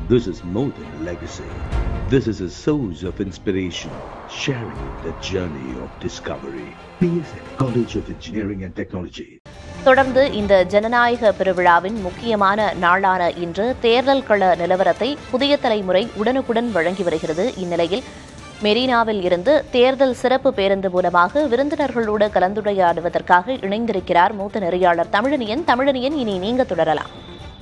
This is more than a legacy. This is a source of inspiration, sharing the journey of discovery. PSN College of Engineering and Technology. தொடர்ந்து இந்த ஜனநாயக பெருவிழாவின் முக்கியமான நாளான இன்று தேர்தல் கள நிலவரத்தை புதிய தலைமுறை உடனுக்குடன் வழங்கி வருகிறது இந்நிலையில் மெரினாவில் இருந்து தேர்தல் சிறப்பு பேருந்து மூலமாக விருந்தினர்களோடு கலந்துரையாடுவதற்காக இணைந்திருக்கிறார் மூத்த நெறியாளர் தமிழனியன் தமிழனியன் இனி நீங்க தொடரலாம்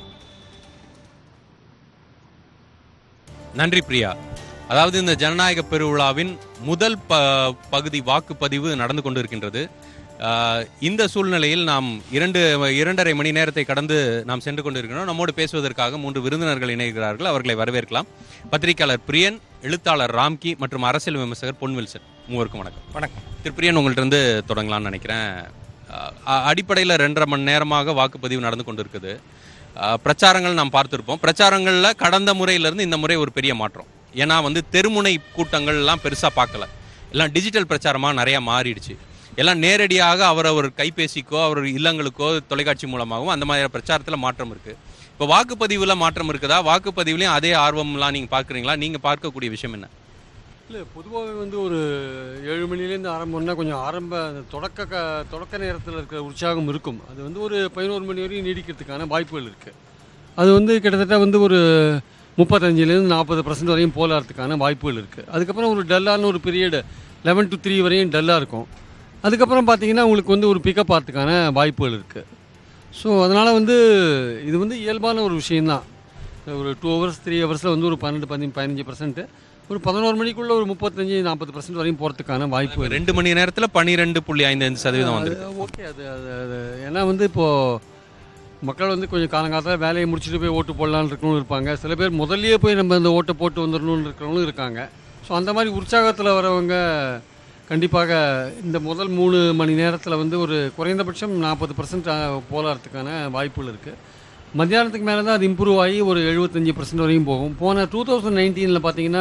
நன்றி பிரியா அதாவது இந்த ஜனநாயக பெருவிழாவின் முதல் ப பகுதி வாக்குப்பதிவு நடந்து கொண்டிருக்கின்றது ஆஹ் இந்த சூழ்நிலையில் நாம் இரண்டு இரண்டரை மணி நேரத்தை கடந்து நாம் சென்று கொண்டிருக்கிறோம் நம்மோடு பேசுவதற்காக மூன்று விருந்தினர்கள் இணைகிறார்கள் அவர்களை வரவேற்கலாம் பத்திரிகையாளர் பிரியன் எழுத்தாளர் ராம்கி மற்றும் அரசியல் விமர்சகர் பொன் வில்சன் மூவருக்கும் வணக்கம் வணக்கம் திரு பிரியன் உங்கள்ட்ட இருந்து தொடங்கலாம்னு நினைக்கிறேன் அடிப்படையில் ரெண்டரை மணி நேரமாக வாக்குப்பதிவு நடந்து கொண்டிருக்குது ஆஹ் பிரச்சாரங்கள் நாம் பார்த்துருப்போம் பிரச்சாரங்களில் கடந்த முறையிலிருந்து இந்த முறை ஒரு பெரிய மாற்றம் ஏன்னா வந்து தெருமுனை கூட்டங்கள்லாம் பெருசாக பார்க்கல எல்லாம் டிஜிட்டல் பிரச்சாரமாக நிறையா மாறிடுச்சு எல்லாம் நேரடியாக அவரவர் கைபேசிக்கோ அவர் இல்லங்களுக்கோ தொலைக்காட்சி மூலமாகவும் அந்த மாதிரி பிரச்சாரத்தில் மாற்றம் இருக்குது இப்போ வாக்குப்பதிவில் மாற்றம் இருக்குதா வாக்குப்பதிவுலையும் அதே ஆர்வம்லாம் நீங்கள் பார்க்குறீங்களா நீங்கள் பார்க்கக்கூடிய விஷயம் என்ன இல்லை பொதுவாகவே வந்து ஒரு ஏழு மணிலேருந்து ஆரம்பம்னா கொஞ்சம் ஆரம்ப அந்த தொடக்க க தொடக்க நேரத்தில் இருக்கிற உற்சாகம் இருக்கும் அது வந்து ஒரு பதினோரு மணி வரையும் நீடிக்கிறதுக்கான வாய்ப்புகள் இருக்குது அது வந்து கிட்டத்தட்ட வந்து ஒரு முப்பத்தஞ்சிலேருந்து நாற்பது பர்சன்ட் வரையும் போலாறதுக்கான வாய்ப்புகள் இருக்குது அதுக்கப்புறம் ஒரு டல்லான ஒரு பீரியடு லெவன் டு த்ரீ வரையும் டல்லாக இருக்கும் அதுக்கப்புறம் பார்த்தீங்கன்னா உங்களுக்கு வந்து ஒரு பிக்கப் ஆகிறதுக்கான வாய்ப்புகள் இருக்குது ஸோ அதனால் வந்து இது வந்து இயல்பான ஒரு விஷயந்தான் ஒரு டூ ஹவர்ஸ் த்ரீ ஹவர்ஸில் வந்து ஒரு பன்னெண்டு பதினஞ்சு பதினஞ்சு பர்சன்ட்டு ஒரு பதினோரு மணிக்குள்ளே ஒரு முப்பத்தஞ்சு நாற்பது பர்சன்ட் வரையும் போகிறதுக்கான வாய்ப்பு ரெண்டு மணி நேரத்தில் பன்னிரெண்டு புள்ளி ஐந்து ஐந்து சதவீதம் வந்து ஓகே அது அது அது ஏன்னா வந்து இப்போது மக்கள் வந்து கொஞ்சம் காலங்காலத்தில் வேலையை முடிச்சுட்டு போய் ஓட்டு போடலான்னு இருக்கணும் இருப்பாங்க சில பேர் முதல்லயே போய் நம்ம இந்த ஓட்டை போட்டு வந்துடணும்னு இருக்கிறவங்களும் இருக்காங்க ஸோ அந்த மாதிரி உற்சாகத்தில் வரவங்க கண்டிப்பாக இந்த முதல் மூணு மணி நேரத்தில் வந்து ஒரு குறைந்தபட்சம் நாற்பது பர்சன்ட் போலாறதுக்கான வாய்ப்புகள் இருக்குது மத்தியானத்துக்கு மேலே தான் அது இம்ப்ரூவ் ஆகி ஒரு எழுபத்தஞ்சி பர்சன்ட் வரையும் போகும் போன டூ தௌசண்ட் நைன்டீனில் பார்த்தீங்கன்னா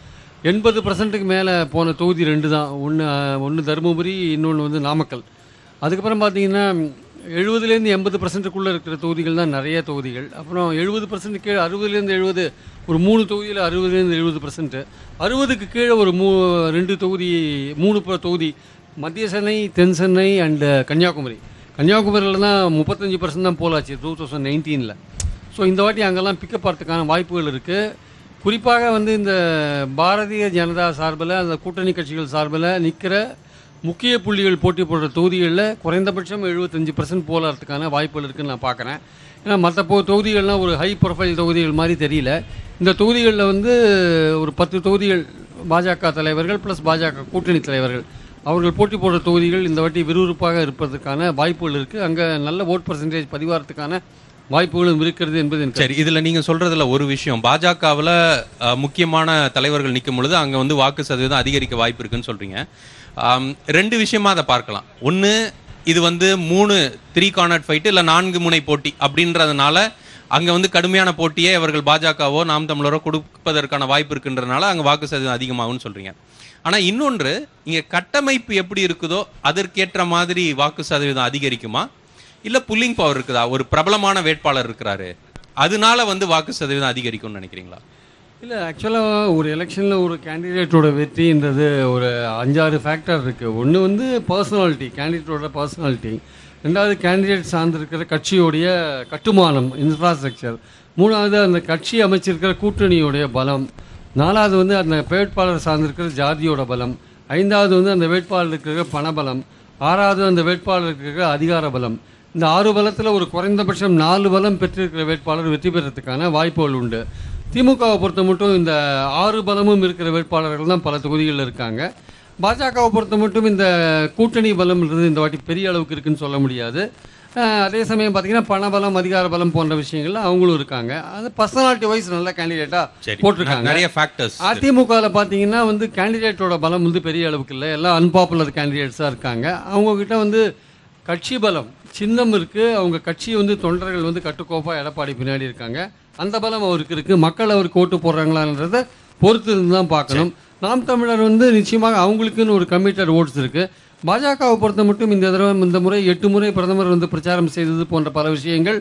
எண்பது பர்சன்ட்டுக்கு மேலே போன தொகுதி ரெண்டு தான் ஒன்று ஒன்று தருமபுரி இன்னொன்று வந்து நாமக்கல் அதுக்கப்புறம் பார்த்தீங்கன்னா எழுபதுலேருந்து எண்பது பர்சன்ட்டுக்குள்ளே இருக்கிற தொகுதிகள் தான் நிறைய தொகுதிகள் அப்புறம் எழுபது பர்சன்ட் கீழே அறுபதுலேருந்து எழுபது ஒரு மூணு தொகுதியில் அறுபதுலேருந்து எழுபது பர்சன்ட்டு அறுபதுக்கு கீழே ஒரு மூ ரெண்டு தொகுதி மூணு ப- தொகுதி மத்திய சென்னை தென் சென்னை அண்டு கன்னியாகுமரி கன்னியாகுமரியில் தான் முப்பத்தஞ்சு பர்சன்ட் தான் போலாச்சு டூ தௌசண்ட் நைன்டீனில் ஸோ இந்த வாட்டி அங்கெல்லாம் பிக்கப் ஆகிறதுக்கான வாய்ப்புகள் இருக்குது குறிப்பாக வந்து இந்த பாரதிய ஜனதா சார்பில் அந்த கூட்டணி கட்சிகள் சார்பில் நிற்கிற முக்கிய புள்ளிகள் போட்டி போடுற தொகுதிகளில் குறைந்தபட்சம் எழுபத்தஞ்சு பர்சன்ட் போலாறதுக்கான வாய்ப்புகள் இருக்குன்னு நான் பார்க்குறேன் ஏன்னா மற்ற போ தொகுதிகள்லாம் ஒரு ஹை ப்ரொஃபைல் தொகுதிகள் மாதிரி தெரியல இந்த தொகுதிகளில் வந்து ஒரு பத்து தொகுதிகள் பாஜக தலைவர்கள் ப்ளஸ் பாஜக கூட்டணி தலைவர்கள் அவர்கள் போட்டி போடுற தொகுதிகள் இந்த வாட்டி விறுவிறுப்பாக இருப்பதற்கான வாய்ப்புகள் இருக்குது அங்கே நல்ல ஓட் பர்சன்டேஜ் பதிவாகிறதுக்கான வாய்ப்புகளும் இருக்கிறது என்பது எனக்கு சரி இதுல நீங்க சொல்றதுல ஒரு விஷயம் பாஜகவுல அஹ், முக்கியமான தலைவர்கள் நிற்கும் பொழுது அங்க வந்து வாக்கு சதவீதம் அதிகரிக்க வாய்ப்பு இருக்குன்னு சொல்றீங்க ஆம், ரெண்டு விஷயமா அதை பார்க்கலாம் ஒன்னு இது வந்து மூணு த்ரீ கார்னர் ஃபைட் இல்ல நான்கு முனை போட்டி அப்படின்றதுனால அங்க வந்து கடுமையான போட்டியே அவர்கள் பாஜகவோ நாம் தமிழரோ கொடுப்பதற்கான வாய்ப்பு இருக்குன்றதுனால அங்க வாக்கு சதவீதம் அதிகமாகும்னு சொல்றீங்க ஆனா இன்னொன்று இங்க கட்டமைப்பு எப்படி இருக்குதோ அதற்கேற்ற மாதிரி வாக்கு சதவீதம் அதிகரிக்குமா இல்ல புல்லிங் பவர் இருக்குதா ஒரு பிரபலமான வேட்பாளர் இருக்கிறாரு அதனால வந்து வாக்கு சதவீதம் அதிகரிக்கும்னு நினைக்கிறீங்களா இல்லை ஆக்சுவலாக ஒரு எலெக்ஷனில் ஒரு கேண்டிடேட்டோட வெற்றின்றது ஒரு அஞ்சாறு ஃபேக்டர் இருக்குது ஒன்று வந்து பர்சனாலிட்டி கேண்டிடேட்டோட பர்சனாலிட்டி ரெண்டாவது கேண்டிடேட் சார்ந்திருக்கிற கட்சியோடைய கட்டுமானம் இன்ஃப்ராஸ்ட்ரக்சர் மூணாவது அந்த கட்சி அமைச்சிருக்கிற கூட்டணியோடைய பலம் நாலாவது வந்து அந்த வேட்பாளர் சார்ந்திருக்கிற ஜாதியோட பலம் ஐந்தாவது வந்து அந்த வேட்பாளருக்கு இருக்கிற பணபலம் ஆறாவது அந்த வேட்பாளருக்கு இருக்கிற அதிகார பலம் இந்த ஆறு பலத்தில் ஒரு குறைந்தபட்சம் நாலு பலம் பெற்றிருக்கிற வேட்பாளர் வெற்றி பெறத்துக்கான வாய்ப்புகள் உண்டு திமுகவை பொறுத்த மட்டும் இந்த ஆறு பலமும் இருக்கிற வேட்பாளர்கள் தான் பல தொகுதிகளில் இருக்காங்க பாஜகவை பொறுத்த மட்டும் இந்த கூட்டணி பலம்ன்றது இந்த வாட்டி பெரிய அளவுக்கு இருக்குன்னு சொல்ல முடியாது அஹ் அதே சமயம் பார்த்தீங்கன்னா பணபலம் அதிகார பலம் போன்ற விஷயங்கள்ல அவங்களும் இருக்காங்க அது பர்சனாலிட்டி வைஸ் நல்ல கேண்டிடேட்டாக சரி போட்டிருக்காங்க நிறைய ஃபேக்டர்ஸ் அதிமுகவில் பார்த்தீங்கன்னா வந்து கேண்டிடேட்டோட பலம் வந்து பெரிய அளவுக்கு இல்லை எல்லாம் அன்பாப்புலர் கேண்டிடேட்ஸாக இருக்காங்க அவங்க கிட்ட வந்து கட்சி பலம் சின்னம் இருக்குது அவங்க கட்சி வந்து தொண்டர்கள் வந்து கட்டுக்கோப்பாக எடப்பாடி பின்னாடி இருக்காங்க அந்த பலம் அவருக்கு இருக்குது மக்கள் அவருக்கு ஓட்டு போடுறாங்களான்றத பொறுத்து இருந்து தான் பார்க்கணும் நாம் தமிழர் வந்து நிச்சயமாக அவங்களுக்குன்னு ஒரு கமிட்டட் ஓட்ஸ் இருக்குது பாஜகவை பொறுத்த மட்டும் இந்த தடவை இந்த முறை எட்டு முறை பிரதமர் வந்து பிரச்சாரம் செய்தது போன்ற பல விஷயங்கள்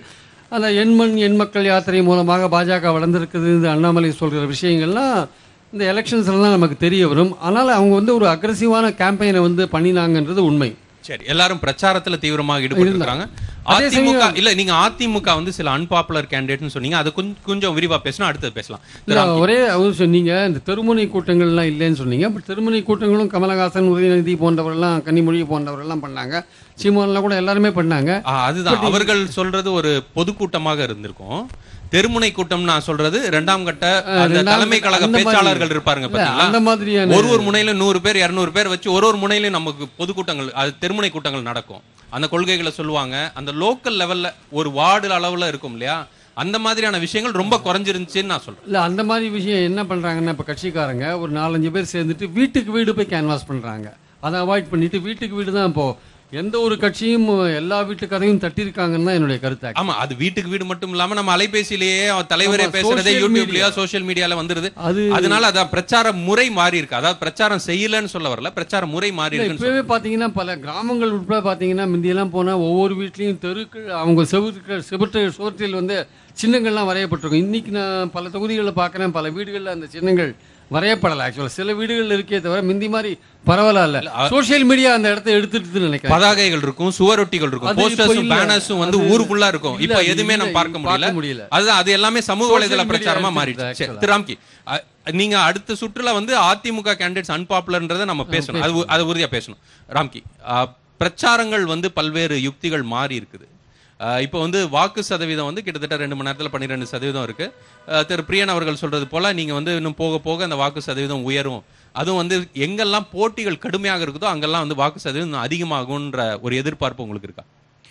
அந்த எண்மண் எண் மக்கள் யாத்திரை மூலமாக பாஜக வளர்ந்துருக்குது இந்த அண்ணாமலை சொல்கிற விஷயங்கள்லாம் இந்த எலெக்ஷன்ஸில் தான் நமக்கு தெரிய வரும் ஆனால் அவங்க வந்து ஒரு அக்ரஸிவான கேம்பெயினை வந்து பண்ணினாங்கன்றது உண்மை சரி எல்லாரும் பிரச்சாரத்துல தீவிரமாக ஈடுபட்டு இருக்காங்க அதே அதிமுக சமயம் இல்ல நீங்க அதிமுக வந்து சில அன்பாப்புலர் கேண்டிடேட்னு சொன்னீங்க அது கொஞ்சம் கொஞ்சம் விரிவா பேசினா அடுத்தது பேசலாம் இல்லை ஒரே அவர் சொன்னீங்க இந்த தெருமுனை கூட்டங்கள்லாம் இல்லைன்னு சொன்னீங்க பட் தெருமுனை கூட்டங்களும் கமலஹாசன் உதயநிதி போன்றவரெல்லாம் கன்னிமொழி போன்றவரெல்லாம் பண்ணாங்க சீமான்லாம் கூட எல்லாருமே பண்ணாங்க ஆ, அதுதான் அவர்கள் சொல்றது ஒரு பொதுக்கூட்டமாக இருந்திருக்கும் தெருமுனை கூட்டம் நான் சொல்றது இரண்டாம் கட்ட அந்த ரெண்டாம் தலைமை கட்ட- கழக அந்த மாதிரி- பேச்சாளர்கள் இருப்பாருங்க இல்ல, பாத்தீங்களா அந்த மாதிரியான ஒரு ஒரு முனையில நூறு பேர் இருநூறு பேர் வச்சு ஒரு ஒரு முனையிலும் நமக்கு பொதுக்கூட்டங்கள் அது தெருமுனை கூட்டங்கள் நடக்கும் அந்த கொள்கைகளை சொல்லுவாங்க அந்த லோக்கல் லெவல்ல ஒரு வார்டு அளவுல இருக்கும் இல்லையா அந்த மாதிரியான விஷயங்கள் ரொம்ப குறைஞ்சிருந்துச்சுன்னு நான் சொல்றேன் இல்லை அந்த மாதிரி விஷயம் என்ன பண்ணுறாங்கன்னா இப்போ கட்சிக்காரங்க ஒரு நாலஞ்சு பேர் சேர்ந்துட்டு வீட்டுக்கு வீடு போய் கேன்வாஸ் பண்ணுறாங்க அதை அவாய்ட் பண்ணிட்டு வீட்டுக்கு வீடு தான் இப்போ எந்த ஒரு கட்சியும் எல்லா வீட்டு கதையும் தட்டியிருக்காங்கன்னு தான் என்னுடைய கருத்து ஆமா அது வீட்டுக்கு வீடு மட்டும் இல்லாம நம்ம அலைபேசியிலேயே அவன் தலைவரே ஆமா, பேசுறதே social யூடியூப்லயோ media. சோஷியல் மீடியால வந்துருது அது அதனால அதான் பிரச்சார முறை மாறி இருக்கு அதாவது பிரச்சாரம் செய்யலன்னு சொல்ல வரல பிரச்சார முறை மாறி இல்ல, இருக்குன்னு இப்பவே பாத்தீங்கன்னா பல கிராமங்கள் உட்பட பாத்தீங்கன்னா முந்தியெல்லாம் போனா ஒவ்வொரு வீட்லயும் தெருக்கு அவங்க செவுருக்கு செவற்று சுவற்றில் வந்து சின்னங்கள்லாம் வரையப்பட்டிருக்கும் இன்னைக்கு நான் பல தொகுதிகளில் பார்க்குறேன் பல வீடுகளில் அந்த சின்னங்கள் வரையப்படலை ஆக்சுவலாக சில வீடுகள் இருக்கே தவிர முந்தி மாதிரி பரவாயில்ல இல்ல சோஷியல் மீடியா அந்த இடத்த எடுத்துட்டுன்னு நினைக்கிறேன் பதாகைகள் இருக்கும் சுவரொட்டிகள் இருக்கும் அது இப்போ போஸ்டர்ஸும் இல்ல. பேனர்ஸும் வந்து அது- ஊருக்குள்ள இருக்கும் இல்ல, இப்போ அது எதுவுமே இல்ல, நம்ம பார்க்க பார்க்க முடியல முடியல. அதுதான் அது எல்லாமே சமூக Social வலைதள media பிரச்சாரமா எடுத்துட்டு மாறிடுச்சு சரி, actually. திரு ராம்கி அ, நீங்க அடுத்த சுற்றுல வந்து அதிமுக கேண்டிடேட்ஸ் அன்பாப்புலர்ன்றதை நம்ம பேசணும் அது உ- அது உறுதியா பேசணும் ராம்கி அ, பிரச்சாரங்கள் வந்து பல்வேறு யுக்திகள் மாறி இருக்குது அ, இப்போ வந்து வாக்கு சதவீதம் வந்து கிட்டத்தட்ட ரெண்டு மணி நேரத்தில் பன்னிரெண்டு சதவீதம் இருக்கு அ, திரு பிரியன் அவர்கள் சொல்றது போல நீங்க வந்து இன்னும் போக போக அந்த வாக்கு சதவீதம் உயரும் அதுவும் வந்து எங்கெல்லாம் போட்டிகள் கடுமையாக இருக்குதோ அங்கெல்லாம் வந்து வாக்கு சதவீதம் இன்னும் அதிகமாகும்ன்ற ஒரு எதிர்பார்ப்பு உங்களுக்கு இருக்கா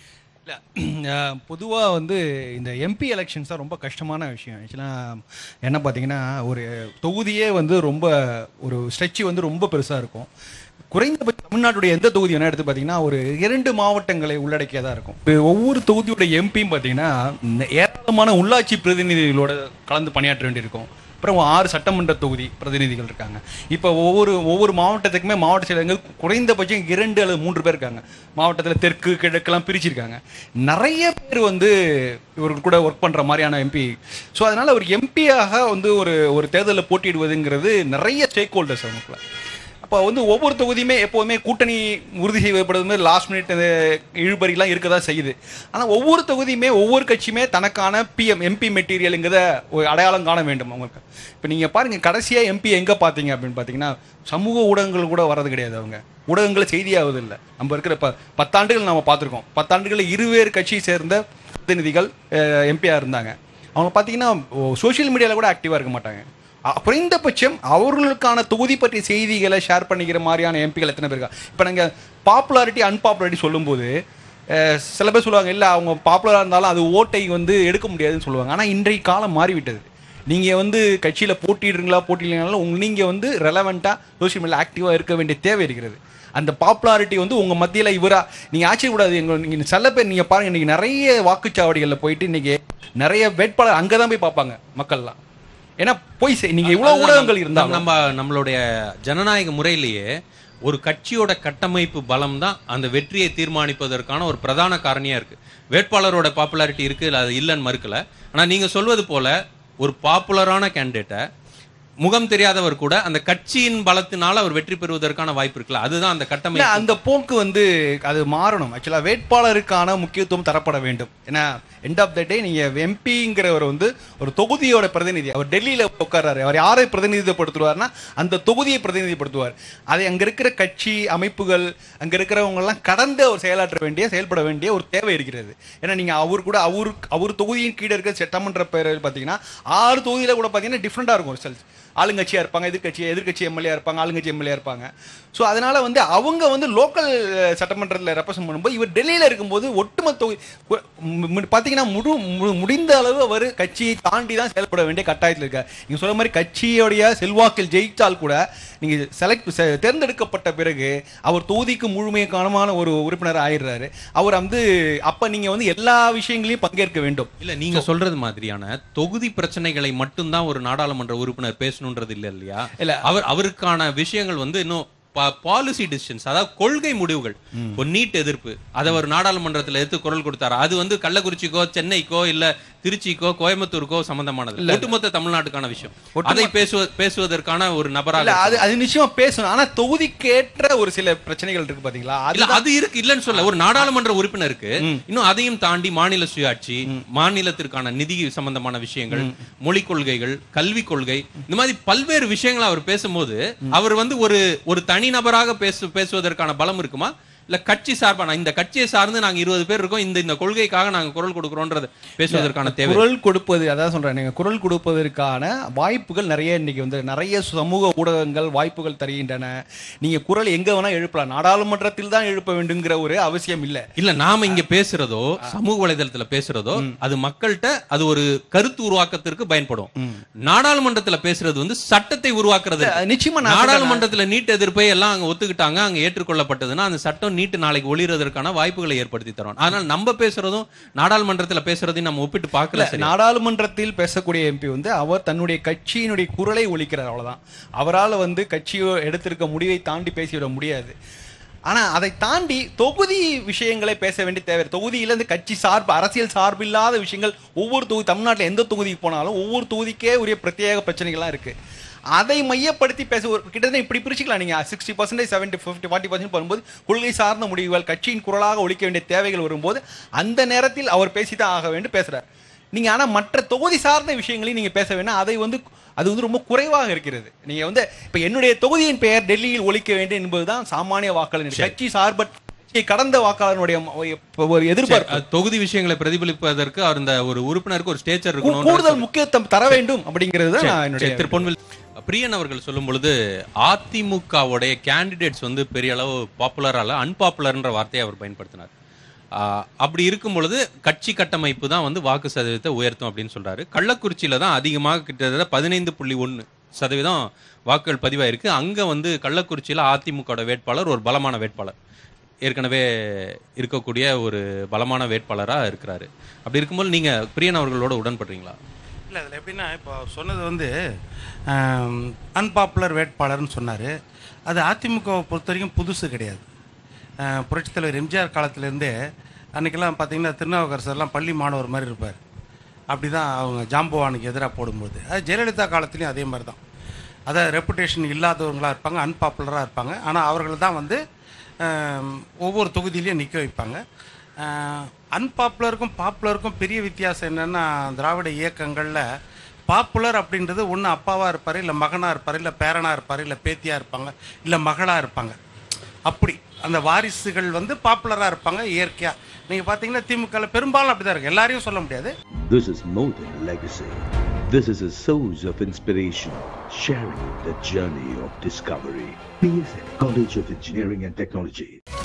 இல்லை பொதுவாக வந்து இந்த எம்பி எலெக்ஷன்ஸ் தான் ரொம்ப கஷ்டமான விஷயம் ஆக்சுவலாக என்ன பார்த்தீங்கன்னா ஒரு தொகுதியே வந்து ரொம்ப ஒரு ஸ்ட்ரெச்சு வந்து ரொம்ப பெருசாக இருக்கும் குறைந்தபட்ச தமிழ்நாட்டுடைய எந்த தொகுதி வேணா எடுத்து பார்த்தீங்கன்னா ஒரு இரண்டு மாவட்டங்களை உள்ளடக்கியதாக இருக்கும் இப்ப ஒவ்வொரு தொகுதியோட எம்பியும் பார்த்தீங்கன்னா ந- ஏராளமான உள்ளாட்சி பிரதிநிதிகளோட கலந்து பணியாற்ற வேண்டியிருக்கும் அப்புறம் ஆறு சட்டமன்ற தொகுதி பிரதிநிதிகள் இருக்காங்க இப்போ ஒவ்வொரு ஒவ்வொரு மாவட்டத்துக்குமே மாவட்ட செயலகங்கள் குறைந்தபட்சம் இரண்டு அல்லது மூன்று பேர் இருக்காங்க மாவட்டத்தில் தெற்கு கிழக்கெல்லாம் பிரிச்சிருக்காங்க நிறைய பேர் வந்து இவர்கள் கூட ஒர்க் பண்ணுற மாதிரியான எம்பி ஸோ அதனால் ஒரு எம்பியாக வந்து ஒரு ஒரு தேர்தலில் போட்டியிடுவதுங்கிறது நிறைய ஸ்டேக் ஹோல்டர்ஸ் அவங்களுக்குள்ள அப்போ வந்து ஒவ்வொரு தொகுதியுமே எப்போதுமே கூட்டணி உறுதி செய்யப்படுறது மாதிரி லாஸ்ட் மினிட் இழுபறிலாம் இருக்க தான் செய்யுது ஆனால் ஒவ்வொரு தொகுதியுமே ஒவ்வொரு கட்சியுமே தனக்கான பிஎம் எம்பி மெட்டீரியலுங்கிறத ஒரு அடையாளம் காண வேண்டும் அவங்களுக்கு இப்போ நீங்கள் பாருங்கள் கடைசியாக எம்பி எங்கே பார்த்தீங்க அப்படின்னு பார்த்தீங்கன்னா சமூக ஊடகங்கள் கூட வர்றது கிடையாது அவங்க ஊடகங்கள் செய்தியாவது இல்லை நம்ம இருக்கிற ப பத்தாண்டுகள் நம்ம பார்த்துருக்கோம் பத்தாண்டுகளில் இருவேறு கட்சியை சேர்ந்த பிரதிநிதிகள் எம்பியாக இருந்தாங்க அவங்க பார்த்தீங்கன்னா சோஷியல் மீடியாவில் கூட ஆக்டிவாக இருக்க மாட்டாங்க அ- குறைந்தபட்சம் அவர்களுக்கான தொகுதி பற்றிய செய்திகளை ஷேர் பண்ணிக்கிற மாதிரியான எம்பிகள் எத்தனை பேர் இருக்கா இப்போ நாங்கள் பாப்புலாரிட்டி அன்பாப்புலாரிட்டி சொல்லும்போது அஹ், சில பேர் சொல்லுவாங்க இல்லை அவங்க பாப்புலராக இருந்தாலும் அது ஓட்டை வந்து எடுக்க முடியாதுன்னு சொல்லுவாங்க ஆனால் இன்றைய காலம் மாறிவிட்டது நீங்கள் வந்து கட்சியில் போட்டிடுறீங்களா போட்டியில்லைனாலும் உங்க நீங்கள் வந்து ரெலவெண்ட்டாக சோஷியல் மீடியா ஆக்டிவாக இருக்க வேண்டிய தேவை இருக்கிறது அந்த பாப்புலாரிட்டி வந்து உங்கள் மத்தியில் இவரா நீங்கள் ஆச்சரியக்கூடாது எங்கள் நீங்கள் சில பேர் நீங்கள் பாருங்கள் இன்றைக்கி நிறைய வாக்குச்சாவடிகளில் போயிட்டு இன்றைக்கி நிறைய வேட்பாளர் அங்கே தான் போய் பார்ப்பாங்க மக்கள்லாம் ஏன்னா போய் செய்- நீங்க இவ்வளவு அதுதான் ஊடகங்கள் நம்ம- இருந்தாலும் நம்ம நம்மளுடைய ஜனநாயக முறையிலேயே ஒரு கட்சியோட கட்டமைப்பு பலம் தான் அந்த வெற்றியை தீர்மானிப்பதற்கான ஒரு பிரதான காரணியா இருக்கு வேட்பாளரோட பாப்புலாரிட்டி இருக்கு இல்ல அது இல்லைன்னு மறுக்கல ஆனா நீங்க சொல்வது போல ஒரு பாப்புலரான கேண்டிடேட்டை முகம் தெரியாதவர் கூட அந்த கட்சியின் பலத்தினால அவர் வெற்றி பெறுவதற்கான வாய்ப்பு இருக்குல்ல அதுதான் அந்த இல்ல கட்டமைப்பு அந்த போக்கு வந்து அது மாறணும் ஆக்சுவலா வேட்பாளருக்கான முக்கியத்துவம் தரப்பட வேண்டும் ஏன்னா எண்ட் ஆஃப் த டே நீங்க எம்பிங்கிறவர் வந்து ஒரு தொகுதியோட பிரதிநிதி அவர் டெல்லியில உட்கார்றாரு அவர் யாரை பிரதிநிதித்துவப்படுத்துவார்னா அந்த தொகுதியை பிரதிநிதிப்படுத்துவார் அதை அங்க இருக்கிற கட்சி அமைப்புகள் அங்க இருக்கிறவங்க எல்லாம் கடந்து அவர் செயலாற்ற வேண்டிய செயல்பட வேண்டிய ஒரு தேவை இருக்கிறது ஏன்னா நீங்க அவர் கூட அவர் அவர் தொகுதியின் கீழே இருக்கிற சட்டமன்ற பேரவையில் பாத்தீங்கன்னா ஆறு தொகுதியில கூட பாத்தீங்கன்னா டிஃப்ரெண்டா இருக்கும் ரிசல்ட்ஸ் ஆளுங்கட்சியா இருப்பாங்க எதிர்க்கட்சி எதிர்க்கட்சி எம்எல்ஏ இருப்பாங்க ஆளுங்கட்சி எம்எல்ஏ இருப்பாங்க ஸோ அதனால வந்து அவங்க வந்து லோக்கல் சட்டமன்றத்தில் ரெப்ரசன்ட் பண்ணும்போது இவர் டெல்லியில் இருக்கும்போது ஒட்டுமொத்த தொகுதி- மு- மு- பார்த்தீங்கன்னா முழு மு- முடிந்த அளவு அவர் கட்சியை தாண்டி தான் செயல்பட வேண்டிய கட்டாயத்தில் இருக்கார் நீங்கள் சொல்ல மாதிரி கட்சியோடைய செல்வாக்கில் ஜெயித்தால் கூட நீங்கள் செலக்ட் தேர்ந்தெடுக்கப்பட்ட பிறகு அவர் தொகுதிக்கு முழுமையான ஒரு உறுப்பினர் ஆயிடுறாரு அவர் வந்து அப்போ நீங்கள் வந்து எல்லா விஷயங்களையும் பங்கேற்க வேண்டும் இல்ல நீங்க சொல்றது மாதிரியான தொகுதி பிரச்சனைகளை மட்டும்தான் ஒரு நாடாளுமன்ற உறுப்பினர் பேசணுன்றது இல்ல இல்லையா இல்ல. அவர் அவருக்கான விஷயங்கள் வந்து இன்னும் பாலிசி டிசிஷன்ஸ் அதாவது கொள்கை முடிவுகள் ஒரு நீட் எதிர்ப்பு அதை ஒரு நாடாளுமன்றத்துல எடுத்து குரல் கொடுத்தாரு அது வந்து கள்ளக்குறிச்சிக்கோ சென்னைக்கோ இல்ல திருச்சிக்கோ கோயம்புத்தூருக்கோ சம்பந்தமானது ஒட்டுமொத்த தமிழ்நாட்டுக்கான விஷயம் அதை பேசுவ பேசுவதற்கான ஒரு இல்ல நபராக அது அது நிச்சயமா பேசணும் ஆனா தொகுதிக்கேற்ற ஒரு சில பிரச்சனைகள் இருக்கு பாத்தீங்களா அது இல்ல அது இருக்கு இல்லன்னு சொல்ல ஒரு நாடாளுமன்ற உறுப்பினருக்கு இன்னும் அதையும் தாண்டி மாநில சுயாட்சி மாநிலத்திற்கான நிதி சம்பந்தமான விஷயங்கள் மொழிக் கொள்கைகள் கல்விக் கொள்கை இந்த மாதிரி பல்வேறு விஷயங்களை அவர் பேசும்போது அவர் வந்து ஒரு ஒரு தனி நபராக பேசு பேசுவதற்கான பலம் இருக்குமா இல்ல கட்சி சார்பா நான் இந்த கட்சியை சார்ந்து நாங்க இருபது பேர் இருக்கோம் இந்த இந்த கொள்கைக்காக நாங்க குரல் கொடுக்கிறோன்றது பேசுவதற்கான தேவை குரல் கொடுப்பது அதான் சொல்றேன் நீங்க குரல் கொடுப்பதற்கான வாய்ப்புகள் நிறைய இன்னைக்கு வந்து நிறைய சமூக ஊடகங்கள் வாய்ப்புகள் தருகின்றன நீங்க குரல் எங்க வேணா எழுப்பலாம் நாடாளுமன்றத்தில் தான் எழுப்ப வேண்டுங்கிற ஒரு அவசியம் இல்ல இல்ல நாம இங்க பேசுறதோ சமூக வலைதளத்துல பேசுறதோ அது மக்கள்கிட்ட அது ஒரு கருத்து உருவாக்கத்திற்கு பயன்படும் நாடாளுமன்றத்துல பேசுறது வந்து சட்டத்தை உருவாக்குறது அது நிச்சயமா நான் நாடாளுமன்றத்துல நீட் எதிர்ப்பை எல்லாம் அங்க ஒத்துக்கிட்டாங்க அங்க ஏற்றுக்கொள்ளப்பட்டதுன்னா அந்த சட்டம் நீட்டு நாளைக்கு ஒளிறதற்கான வாய்ப்புகளை ஏற்படுத்தி தரும் அதனால நம்ம பேசுறதும் நாடாளுமன்றத்துல பேசுறதையும் நம்ம ஒப்பிட்டு பார்க்கல இல்ல, சரி நாடாளுமன்றத்தில் பேசக்கூடிய எம்பி வந்து அவர் தன்னுடைய கட்சியினுடைய குரலை ஒலிக்கிறார் அவ்வளவுதான் அவரால் வந்து கட்சியோ எடுத்திருக்க முடிவை தாண்டி பேசிவிட முடியாது ஆனா அதை தாண்டி தொகுதி விஷயங்களை பேச வேண்டிய தேவை தொகுதியில இருந்து கட்சி சார்பு அரசியல் சார்பில்லாத விஷயங்கள் ஒவ்வொரு தொகுதி தமிழ்நாட்டில் எந்த தொகுதிக்கு போனாலும் ஒவ்வொரு தொகுதிக்கே உரிய பிரத்யேக பிரச்சனைகள்லாம் இருக்கு அதை மையப்படுத்தி பேச ஒரு கிட்டத்தட்ட இப்படி பிரிச்சுக்கலாம் நீங்க sixty percentage seventy fifty forty percent வரும்போது கொள்கை சார்ந்த முடிவுகள் கட்சியின் குரலாக ஒழிக்க வேண்டிய தேவைகள் வரும்போது அந்த நேரத்தில் அவர் பேசித்தான் ஆக வேண்டும் பேசுறார் நீங்க ஆனா மற்ற தொகுதி சார்ந்த விஷயங்களையும் நீங்க பேச வேணா அதை வந்து அது வந்து ரொம்ப குறைவாக இருக்கிறது நீங்க வந்து இப்ப என்னுடைய தொகுதியின் பெயர் டெல்லியில் ஒழிக்க வேண்டும் என்பதுதான் சாமானிய வாக்காளர் கட்சி சார்பற்ற கட்சியை கடந்த வாக்காளருடைய ம- ஒரு எதிர்பார்ப்பு அஹ், தொகுதி விஷயங்களை பிரதிபலிப்பதற்கு அவர் இந்த ஒரு உறுப்பினருக்கு ஒரு ஸ்டேச்சர் கூ- இருக்கணும் கூடுதல் முக்கியத்துவம் தர வேண்டும் அப்படிங்கிறது தான் நான் என்னுடைய திரு பொன்வில் பிரியன் அவர்கள் சொல்லும் பொழுது அதிமுகவுடைய கேண்டிடேட்ஸ் வந்து பெரிய அளவு பாப்புலரா இல்ல அன்பாப்புலர்ன்ற வார்த்தையை அவர் பயன்படுத்தினார் ஆஹ் அப்படி இருக்கும் பொழுது கட்சி கட்டமைப்பு தான் வந்து வாக்கு சதவீதத்தை உயர்த்தும் அப்படின்னு சொல்றாரு கள்ளக்குறிச்சியில தான் அதிகமாக கிட்டத்தட்ட பதினைந்து புள்ளி ஒன்று சதவீதம் வாக்குகள் பதிவாயிருக்கு அங்க வந்து கள்ளக்குறிச்சியில அதிமுக வேட்பாளர் ஒரு பலமான வேட்பாளர் ஏற்கனவே இருக்கக்கூடிய ஒரு பலமான வேட்பாளரா இருக்கிறாரு அப்படி இருக்கும்போது நீங்க பிரியன் அவர்களோட உடன்படுறீங்களா இல்லை அதில் எப்படின்னா இப்போ அவர் சொன்னது வந்து அன்பாப்புலர் வேட்பாளர்னு சொன்னார் அது அதிமுகவை பொறுத்த வரைக்கும் புதுசு கிடையாது அஹ், புரட்சித் தலைவர் எம்ஜிஆர் காலத்திலேருந்தே அன்றைக்கெல்லாம் பார்த்தீங்கன்னா திருநாவுக்கரசர்லாம் பள்ளி மாணவர் மாதிரி இருப்பார் அப்படி தான் அவங்க ஜாம்பவானுக்கு எதிராக போடும்போது அது ஜெயலலிதா காலத்துலேயும் அதே மாதிரி தான் அதாவது ரெப்புடேஷன் இல்லாதவங்களாக இருப்பாங்க அன்பாப்புலராக இருப்பாங்க ஆனால் அவர்கள் தான் வந்து அஹ், ஒவ்வொரு தொகுதியிலையும் நிற்க வைப்பாங்க அன்பாப்புலருக்கும் பாப்புலருக்கும் பெரிய வித்தியாசம் என்னென்னா திராவிட இயக்கங்களில் பாப்புலர் அப்படின்றது ஒன்று அப்பாவாக இருப்பார் இல்லை மகனாக இருப்பார் இல்லை பேரனாக இருப்பார் இல்லை பேத்தியாக இருப்பாங்க இல்லை மகளாக இருப்பாங்க அப்படி அந்த வாரிசுகள் வந்து பாப்புலராக இருப்பாங்க இயற்கையாக நீங்கள் பார்த்தீங்கன்னா திமுகவில் பெரும்பாலும் அப்படி தான் இருக்குது எல்லாரையும் சொல்ல முடியாது This is more than a legacy. This is a source of inspiration, sharing the journey of discovery. PSN College of Engineering and Technology.